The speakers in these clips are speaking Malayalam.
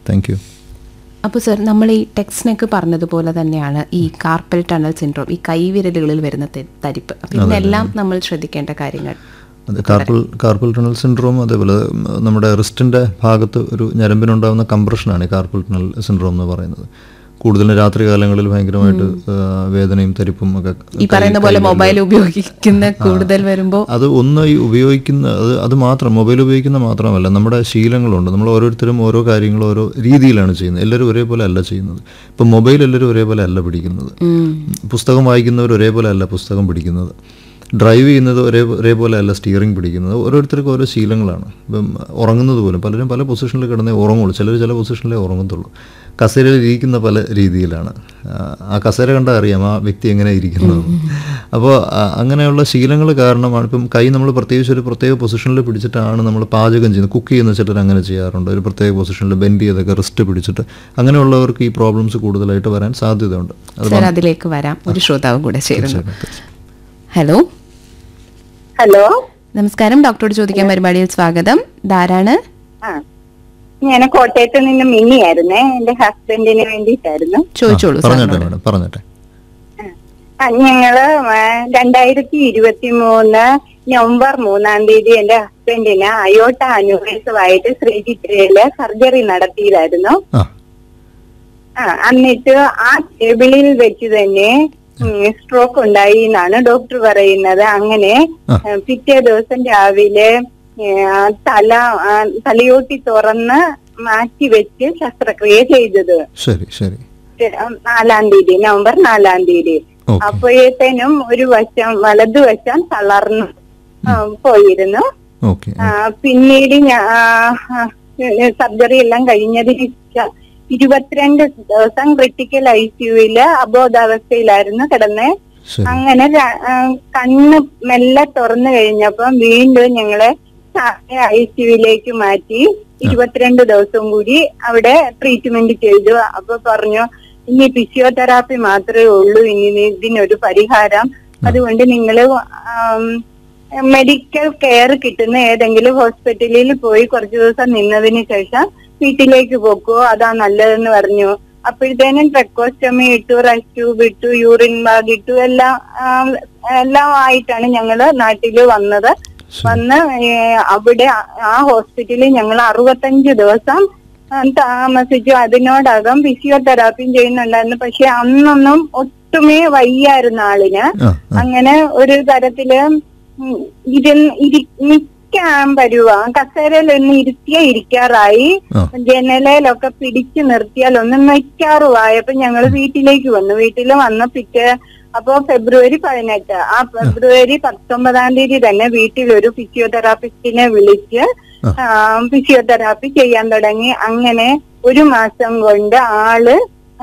താങ്ക് യു അപ്പോൾ സർ നമ്മൾ ഈ ടെക്സ്നെക്ക് പറഞ്ഞതുപോലെ തന്നെയാണ് ഈ കാർപ്പൽ ടണൽ സിൻഡ്രോം ഈ കൈവിരലുകളിൽ വരുന്ന തെ- തരിപ്പ് അപ്പോൾ ഇതിനെല്ലാം നമ്മൾ ശ്രദ്ധിക്കേണ്ട കാര്യങ്ങൾ അത് കാർപ്പൽ കാർപ്പൽ ടണൽ സിൻഡ്രോം അതേപോലെ ഉം, നമ്മുടെ റിസ്റ്റിൻ്റെ ഭാഗത്ത് ഒരു ഞരമ്പിനുണ്ടാകുന്ന കംപ്രഷനാണ് ഈ കാർപ്പൽ ടണൽ സിൻഡ്രോം എന്ന് പറയുന്നത് കൂടുതലും രാത്രി കാലങ്ങളിൽ ഭയങ്കരമായിട്ട് ആ, വേദനയും തരിപ്പും ഒക്കെ ഈ പറയുന്ന പോലെ മൊബൈൽ ഉപയോഗിക്കുന്ന കൂടുതൽ വരുമ്പോൾ അത് ഒന്ന് ഈ ഉപയോഗിക്കുന്ന അത് അത് മാത്രം മൊബൈൽ ഉപയോഗിക്കുന്ന മാത്രമല്ല നമ്മുടെ ശീലങ്ങളുണ്ട് നമ്മൾ ഓരോരുത്തരും ഓരോ കാര്യങ്ങളും ഓരോ രീതിയിലാണ് ചെയ്യുന്നത് എല്ലാവരും ഒരേപോലെ അല്ല ചെയ്യുന്നത് ഇപ്പം മൊബൈൽ എല്ലാവരും ഒരേപോലെ അല്ല പിടിക്കുന്നത് പുസ്തകം വായിക്കുന്നവർ ഒരേപോലെ അല്ല പുസ്തകം പിടിക്കുന്നത് ഡ്രൈവ് ചെയ്യുന്നത് ഒരേ ഒരേപോലെ അല്ല സ്റ്റിയറിംഗ് പിടിക്കുന്നത് ഓരോരുത്തർക്കും ഓരോ ശീലങ്ങളാണ് ഇപ്പം ഉറങ്ങുന്നത് പോലും പലരും പല പൊസിഷനിൽ കിടന്നേ ഉറങ്ങുള്ളൂ ചിലർ ചില പൊസിഷനിലേ ഉറങ്ങത്തുള്ളൂ കസേരയിൽ ഇരിക്കുന്ന പല രീതിയിലാണ് ആ, ആ കസേര കണ്ടാൽ അറിയാം ആ വ്യക്തി എങ്ങനെ ഇരിക്കുന്നത് അപ്പോൾ അങ്ങനെയുള്ള ശീലങ്ങൾ കാരണമാണ് ഇപ്പം കൈ നമ്മൾ പ്രത്യേകിച്ച് ഒരു പ്രത്യേക പൊസിഷനിൽ പിടിച്ചിട്ടാണ് നമ്മൾ പാചകം ചെയ്യുന്നത് കുക്ക് ചെയ്യുന്ന ചിലർ അങ്ങനെ ചെയ്യാറുണ്ട് ഒരു പ്രത്യേക പൊസിഷനിൽ ബെൻഡ് ചെയ്തൊക്കെ റിസ്റ്റ് പിടിച്ചിട്ട് അങ്ങനെയുള്ളവർക്ക് ഈ പ്രോബ്ലംസ് കൂടുതലായിട്ട് വരാൻ സാധ്യതയുണ്ട് അത് സർ അതിലേക്ക് വരാം ഒരു ശ്രോതാവ് കൂടെ ചേരുന്നു ഹലോ ഹലോ നമസ്കാരം ഡോക്ടറോട് ചോദിക്കാൻ പരിപാടിയിൽ സ്വാഗതം ധാരാണ് ആ ഞാൻ കോട്ടയത്ത് നിന്ന് മിന്നിയായിരുന്നേ എന്റെ ഹസ്ബൻഡിന് വേണ്ടിയിട്ടായിരുന്നു ചോദിച്ചോളൂ പറഞ്ഞട്ടെ സാറിനോട് മാഡം പറഞ്ഞട്ടെ ആ, ഞങ്ങള് ആ, രണ്ടായിരത്തി ഇരുപത്തി മൂന്ന് നവംബർ മൂന്നാം തീയതി എന്റെ ഹസ്ബൻഡിന് അയോട്ട അന്വേഷമായിട്ട് ശ്രീചിത്രയില് സർജറി നടത്തിയതായിരുന്നു ആ ആ എന്നിട്ട് ആ ടേബിളിൽ വെച്ച് തന്നെ സ്ട്രോക്ക് ഉണ്ടായി എന്നാണ് ഡോക്ടർ പറയുന്നത് അങ്ങനെ ആ. ഏ, പിറ്റേ ദിവസം രാവിലെ ഏ, ആ തല ആ, തലയോട്ടി തുറന്ന് മാറ്റി വെച്ച് ശസ്ത്രക്രിയ ചെയ്തത് ശരി ശരി നാലാം തീയതി നവംബർ നാലാം തീയതി ഓക്കെ അപ്പോഴത്തേനും ഒരു വശം വലതുവശം തളർന്നു ആ, പോയിരുന്നു ഓക്കെ ആ, പിന്നീട് സർജറി എല്ലാം കഴിഞ്ഞതിന് ശേഷം ഇരുപത്തിരണ്ട് ദിവസം ക്രിട്ടിക്കൽ ഐ സിയുവില് അബോധാവസ്ഥയിലായിരുന്നു കിടന്ന് ശരി അങ്ങനെ ര- ആ, കണ്ണ് മെല്ലെ തുറന്നു കഴിഞ്ഞപ്പം വീണ്ടും ഞങ്ങളെ ഐ സിയുവിലേക്ക് മാറ്റി ഇരുപത്തിരണ്ട് ദിവസം കൂടി അവിടെ ട്രീറ്റ്മെന്റ് ചെയ്തു അപ്പൊ പറഞ്ഞു ഇനി ഫിസിയോതെറാപ്പി മാത്രമേ ഉള്ളൂ ഇനി ഇതിനൊരു പരിഹാരം അതുകൊണ്ട് നിങ്ങൾ മെഡിക്കൽ കെയർ കിട്ടുന്ന ഏതെങ്കിലും ഹോസ്പിറ്റലിൽ പോയി കുറച്ചു ദിവസം നിന്നതിന് ശേഷം വീട്ടിലേക്ക് പോക്കോ അതാ നല്ലതെന്ന് പറഞ്ഞു അപ്പോഴത്തേനും ട്രെക്കോസ്റ്റമി ഇട്ടു റെസ്റ്റ് ഇട്ടു യൂറിൻ ബാഗ് ഇട്ടു എല്ലാം ആം, എല്ലാം ആയിട്ടാണ് ഞങ്ങള് നാട്ടില് വന്നത് വന്ന് ഏ, അവിടെ ആ- ആ ഹോസ്പിറ്റലിൽ ഞങ്ങൾ അറുപത്തഞ്ച് ദിവസം ആ, താമസിച്ചു അതിനോടകം ഫിസിയോതെറാപ്പിയും ചെയ്യുന്നുണ്ടായിരുന്നു പക്ഷെ അന്നൊന്നും ഒട്ടുമേ വയ്യായിരുന്നു ആളിന് ആ ആ അങ്ങനെ ഒരു തരത്തില് ഉം ഇരുന്ന് ഇരി- നിക്കാൻ പരുവാ കസേരയിൽ ഒന്ന് ഇരുത്തിയ ഇരിക്കാറായി ആ. ജനലയിലൊക്കെ പിടിച്ചു നിർത്തിയാൽ ഒന്ന് നിൽക്കാറുമായപ്പോ ഞങ്ങൾ വീട്ടിലേക്ക് വന്നു വീട്ടിൽ വന്ന പിറ്റേ അപ്പോ ഫെബ്രുവരി പതിനെട്ട് ആ ഫെബ്രുവരി പത്തൊമ്പതാം തീയതി തന്നെ വീട്ടിൽ ഒരു ഫിസിയോതെറാപ്പിസ്റ്റിനെ വിളിച്ച് ആ, ഫിസിയോതെറാപ്പി ചെയ്യാൻ തുടങ്ങി അങ്ങനെ ഒരു മാസം കൊണ്ട് ആള്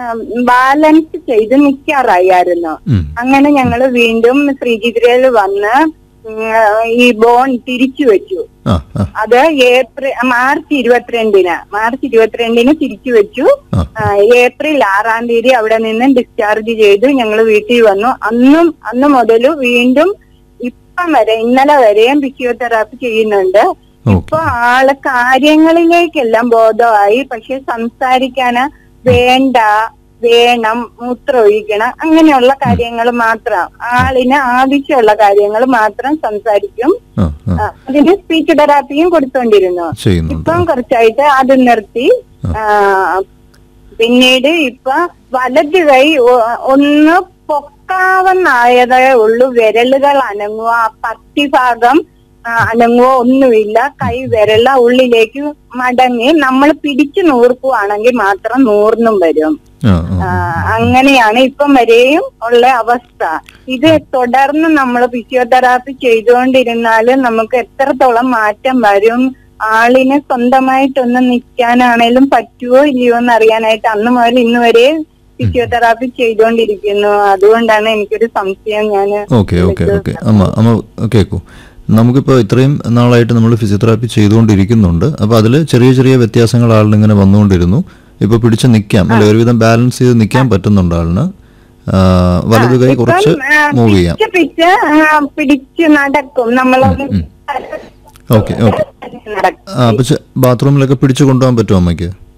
ബാലൻസ് ചെയ്ത് നിൽക്കാറായിരുന്നു ഉം. അങ്ങനെ ഞങ്ങൾ വീണ്ടും ശ്രീചിത്രയിൽ വന്ന് ഉം, ഈ ബോൺ തിരിച്ചു വെച്ചു ആ ആ അത് ഏപ്രിൽ മാർച്ച് ഇരുപത്തിരണ്ടിന് മാർച്ച് ഇരുപത്തിരണ്ടിന് തിരിച്ചു വെച്ചു ആ ആ, ഏപ്രിൽ ആറാം തീയതി അവിടെ നിന്ന് ഡിസ്ചാർജ് ചെയ്തു ഞങ്ങൾ വീട്ടിൽ വന്നു അന്നും അന്ന് മുതൽ വീണ്ടും ഇപ്പം വരെ ഇന്നലെ വരെയും ഫിസിയോതെറാപ്പി ചെയ്യുന്നുണ്ട് ഇപ്പൊ ആള് കാര്യങ്ങളിലേക്കെല്ലാം ബോധമായി പക്ഷെ സംസാരിക്കാന് വേണ്ട വേണം മൂത്രം ഒഴിക്കണം അങ്ങനെയുള്ള കാര്യങ്ങൾ മാത്രം ആളിന് ആവശ്യമുള്ള കാര്യങ്ങൾ മാത്രം സംസാരിക്കും ആ ആ ആ, അതിന് സ്പീച്ച് തെറാപ്പിയും കൊടുത്തോണ്ടിരുന്നു ചെയ്യുന്നുണ്ട് ഇപ്പം കുറച്ചായിട്ട് അത് നിർത്തി ആ, പിന്നീട് ഇപ്പൊ വലത് കൈ ഒ- ഒന്ന് പൊക്കാവുന്നായതേ ഉള്ളൂ വിരലുകൾ അനങ്ങുക ആ പത്തി ഭാഗം ആ, അനങ്ങുവോ ഒന്നുമില്ല കൈ വിരല ഉള്ളിലേക്ക് മടങ്ങി നമ്മൾ പിടിച്ചു നൂർക്കുവാണെങ്കിൽ മാത്രം നൂർന്നും വരും ആ ആ, ആ അങ്ങനെയാണ് ഇപ്പം വരെയും ഉള്ള അവസ്ഥ ഇത് തുടർന്ന് നമ്മൾ ഫിസിയോതെറാപ്പി ചെയ്തുകൊണ്ടിരുന്നാല് നമുക്ക് എത്രത്തോളം മാറ്റം വരും ആളിന് സ്വന്തമായിട്ടൊന്ന് നിൽക്കാനാണേലും പറ്റുമോ ഇല്ലയോ എന്ന് അറിയാനായിട്ട് അന്ന് മുതൽ ഇന്ന് വരെ ഫിസിയോതെറാപ്പി ചെയ്തുകൊണ്ടിരിക്കുന്നു അതുകൊണ്ടാണ് എനിക്കൊരു സംശയം ഞാൻ ഓക്കെ ഓക്കെ ഓക്കെ അമ്മ അമ്മ കേൾക്കൂ നമുക്കിപ്പോൾ ഇത്രയും നാളായിട്ട് നമ്മൾ ഫിസിയോതെറാപ്പി ചെയ്തുകൊണ്ടിരിക്കുന്നുണ്ട് അപ്പോൾ അതിൽ ചെറിയ ചെറിയ വ്യത്യാസങ്ങൾ ആളിന് ഇങ്ങനെ വന്നുകൊണ്ടിരുന്നു ഇപ്പോൾ പിടിച്ച് നിൽക്കാം അല്ലെ ഒരുവിധം ബാലൻസ് ചെയ്ത് നിൽക്കാൻ പറ്റുന്നുണ്ട് ആളിന് ആ, വലതു കൈ കുറച്ച് മൂവ് ചെയ്യാം പിച്ച് പിച്ച് ആ, പിടിച്ച് നടക്കും നമ്മളൊന്ന് ഓക്കെ ഓക്കെ നടക്കും ആ അപ്പോൾ ബാത്റൂമിലൊക്കെ പിടിച്ചു കൊണ്ടുപോകാൻ പറ്റുമോ അമ്മയ്ക്ക്